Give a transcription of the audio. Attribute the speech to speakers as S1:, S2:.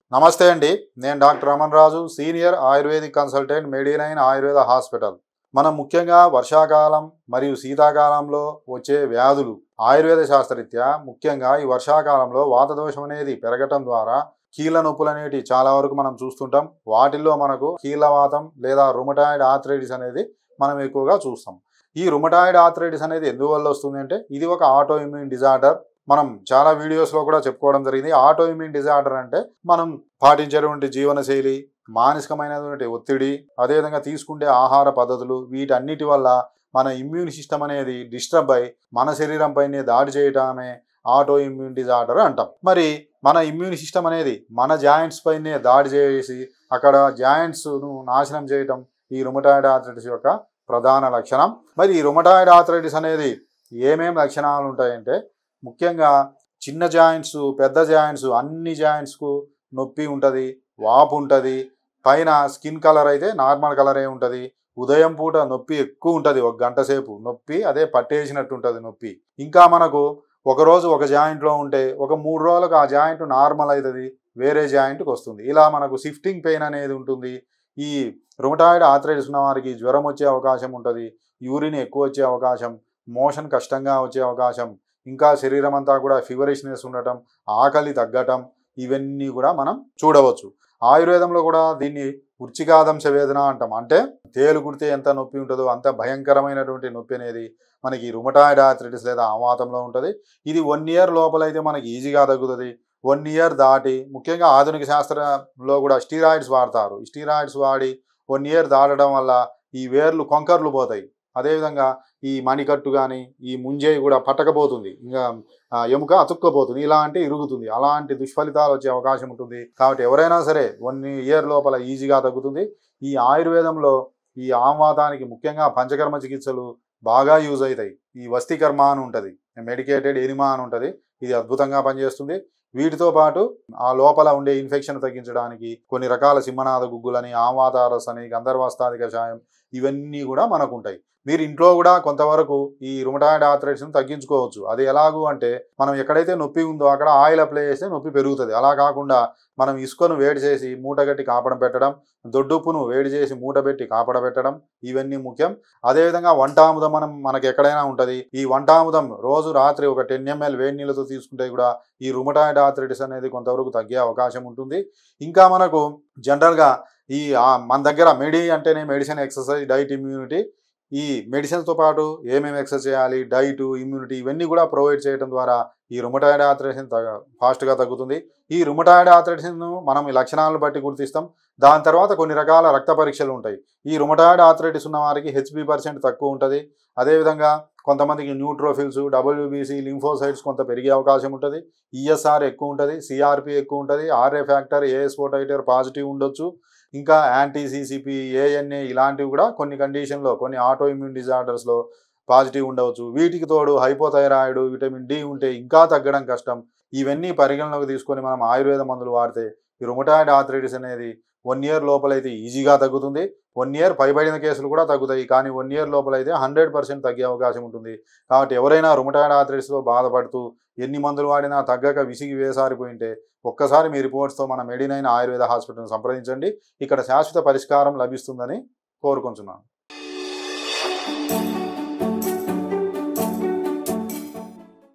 S1: నమస్తే అండి నేను doctor Raman Raju senior Ayurvedic consultant మెడినైన్ ఆయుర్వేద హాస్పిటల్ మనం ముఖ్యంగా వర్షాకాలం మరియు శీతాకాలంలో వచ్చే వ్యాధులు ఆయుర్వేద శాస్త్రరీత్యా ముఖ్యంగా ఈ వర్షాకాలంలో వాతదోషం అనేది పెరగటం ద్వారా కీళ్ళ నొప్పులు అనేవి చాలా వరకు మనం చూస్తుంటాం వాటిల్లో మనకు కీళ్ళవాతం లేదా రుమటాయిడ్ ఆథరైటిస్ అనేది మనం ఎక్కువగా చూస్తాం ఈ రుమటాయిడ్ ఆథరైటిస్ అనేది ఎందువల్ల వస్తుంది అంటే ఇది ఒక ఆటో ఇమ్యూన్ డిజార్డర్ మనం చాలా వీడియోస్లో కూడా చెప్పుకోవడం జరిగింది ఆటో ఇమ్యూన్ డిజార్డర్ అంటే మనం పాటించేటువంటి జీవనశైలి మానసికమైనటువంటి ఒత్తిడి అదేవిధంగా తీసుకుంటే ఆహార పద్ధతులు వీటన్నిటి వల్ల మన ఇమ్యూన్ సిస్టమ్ అనేది డిస్టర్బ్ అయి మన శరీరం పైనే దాడి చేయటమే ఆటో ఇమ్యూన్ డిజార్డర్ అంటాం మరి మన ఇమ్యూన్ సిస్టమ్ అనేది మన జాయింట్స్ పైనే దాడి చేసి అక్కడ జాయింట్స్ను నాశనం చేయటం ఈ రుమటాయిడ్ ఆథరైటిస్ యొక్క ప్రధాన లక్షణం మరి ఈ రుమటాయిడ్ ఆథరైటిస్ అనేది ఏమేం లక్షణాలు ఉంటాయంటే ముఖ్యంగా చిన్న జాయింట్స్ పెద్ద జాయింట్స్ అన్ని జాయింట్స్కు నొప్పి ఉంటుంది వాపు ఉంటుంది పైన స్కిన్ కలర్ అయితే నార్మల్ కలరే ఉంటుంది ఉదయం పూట నొప్పి ఎక్కువ ఉంటుంది ఒక గంట సేపు నొప్పి అదే పట్టేసినట్టు ఉంటుంది నొప్పి ఇంకా మనకు ఒక రోజు ఒక జాయింట్లో ఉంటే ఒక మూడు రోజులకు ఆ జాయింట్ నార్మల్ అవుతుంది వేరే జాయింట్కి వస్తుంది ఇలా మనకు షిఫ్టింగ్ పెయిన్ అనేది ఉంటుంది ఈ రుమటాయిడ్ ఆథరైటిస్ ఉన్న వారికి జ్వరం వచ్చే అవకాశం ఉంటుంది యూరిన్ ఎక్కువ వచ్చే అవకాశం మోషన్ కష్టంగా వచ్చే అవకాశం ఇంకా శరీరం అంతా కూడా ఫీవరిష్నెస్ ఉండటం ఆకలి తగ్గటం ఇవన్నీ కూడా మనం చూడవచ్చు ఆయుర్వేదంలో కూడా దీన్ని ఉర్చికాదంశ వేదన అంటాం అంటే తేలు కుడితే ఎంత నొప్పి ఉంటుందో అంత భయంకరమైనటువంటి నొప్పి అనేది మనకి రుమటాయిడ్ ఆథరైటిస్ లేదా ఆమాతంలో ఉంటుంది ఇది వన్ ఇయర్ లోపలైతే మనకి ఈజీగా తగ్గుతుంది వన్ ఇయర్ దాటి ముఖ్యంగా ఆధునిక శాస్త్రంలో కూడా స్టీరాయిడ్స్ వాడతారు ఈ స్టీరాయిడ్స్ వాడి వన్ ఇయర్ దాటడం వల్ల ఈ వేర్లు కొంకర్లు పోతాయి అదేవిధంగా ఈ మణికట్టు కానీ ఈ ముంజేయి కూడా పట్టకపోతుంది ఇంకా ఆ, ఎముక అతుక్కపోతుంది ఇలాంటి ఇరుగుతుంది అలాంటి దుష్ఫలితాలు వచ్చే అవకాశం ఉంటుంది కాబట్టి ఎవరైనా సరే వన్ ఇయర్ లోపల ఈజీగా తగ్గుతుంది ఈ ఆయుర్వేదంలో ఈ ఆమ్వాతానికి ముఖ్యంగా పంచకర్మ చికిత్సలు బాగా యూజ్ అవుతాయి ఈ వస్తికర్మ అని ఉంటుంది మెడికేటెడ్ ఎనిమా అని ఉంటుంది ఇది అద్భుతంగా పనిచేస్తుంది వీటితో పాటు ఆ లోపల ఉండే ఇన్ఫెక్షన్ తగ్గించడానికి కొన్ని రకాల సింహనాథ గుగ్గులని ఆమ్వాతారస్ అని గంధర్వస్తాది కషాయం ఇవన్నీ కూడా మనకు ఉంటాయి మీరు ఇంట్లో కూడా కొంతవరకు ఈ రుమటాయిడ్ ఆథరైటిస్ని తగ్గించుకోవచ్చు అది ఎలాగూ అంటే మనం ఎక్కడైతే నొప్పి ఉందో అక్కడ ఆయిల్ అప్లై చేస్తే నొప్పి పెరుగుతుంది అలా కాకుండా మనం ఇసుకను వేడి చేసి మూట కట్టి కాపడం పెట్టడం దొడ్డుప్పును వేడి చేసి మూట పెట్టి కాపడ పెట్టడం ఇవన్నీ ముఖ్యం అదేవిధంగా వంటాముదం మనం మనకి ఎక్కడైనా ఉంటుంది ఈ వంటాముదం రోజు రాత్రి ఒక టెన్ ఎంఎల్ వేడి నీళ్ళతో తీసుకుంటే కూడా ఈ రుమటాయిడ్ ఆథరైటిస్ అనేది కొంతవరకు తగ్గే అవకాశం ఉంటుంది ఇంకా మనకు జనరల్గా ఈ ఆ, మన దగ్గర మెడి అంటేనే మెడిసిన్ ఎక్సర్సైజ్ డైట్ ఇమ్యూనిటీ ఈ మెడిసిన్స్తో పాటు ఏమేమి ఎక్సర్సైజ్ చేయాలి డైట్ ఇమ్యూనిటీ ఇవన్నీ కూడా ప్రొవైడ్ చేయడం ద్వారా ఈ రుమటాయిడ్ ఆథరైటిస్ తగ్గ ఫాస్ట్గా తగ్గుతుంది ఈ రుమటాయిడ్ ఆథరైటిస్ను మనం ఈ లక్షణాలను బట్టి గుర్తిస్తాం దాని తర్వాత కొన్ని రకాల రక్త పరీక్షలు ఉంటాయి ఈ రుమటాయిడ్ ఆథరైటిస్ ఉన్న వారికి హెచ్బి పర్సెంట్ తక్కువ ఉంటుంది అదేవిధంగా కొంతమందికి న్యూట్రోఫిల్స్ డబ్ల్యూబీసీ లింఫోసైడ్స్ కొంత పెరిగే అవకాశం ఉంటుంది ఈఎస్ఆర్ ఎక్కువ ఉంటుంది సిఆర్పి ఎక్కువ ఉంటుంది RA factor ASO titer positive ఉండొచ్చు ఇంకా యాంటీ సిసిపి ఏఎన్ఏ ఇలాంటివి కూడా కొన్ని కండిషన్లో కొన్ని ఆటో ఇమ్యూన్ డిజార్డర్స్లో పాజిటివ్ ఉండవచ్చు వీటికి తోడు హైపోథైరాయిడ్ విటమిన్ డి ఉంటే ఇంకా తగ్గడం కష్టం ఇవన్నీ పరిగణలోకి తీసుకొని మనం ఆయుర్వేద మందులు వాడితే ఈ రుమటాయిడ్ ఆథరైటిస్ అనేది వన్ ఇయర్ లోపలైతే ఈజీగా తగ్గుతుంది వన్ ఇయర్ పైబడిన కేసులు కూడా తగ్గుతాయి కానీ వన్ ఇయర్ లోపలైతే హండ్రెడ్ పర్సెంట్ తగ్గే అవకాశం ఉంటుంది కాబట్టి ఎవరైనా రుమటాయిడ్ ఆథరైటిస్లో బాధపడుతూ ఎన్ని మందులు వాడినా తగ్గక విసిగి వేసారిపోయింటే ఒక్కసారి మీ రిపోర్ట్స్తో మన మెడినైన్ ఆయుర్వేద హాస్పిటల్ని సంప్రదించండి ఇక్కడ శాశ్వత పరిష్కారం లభిస్తుందని కోరుకుంటున్నాను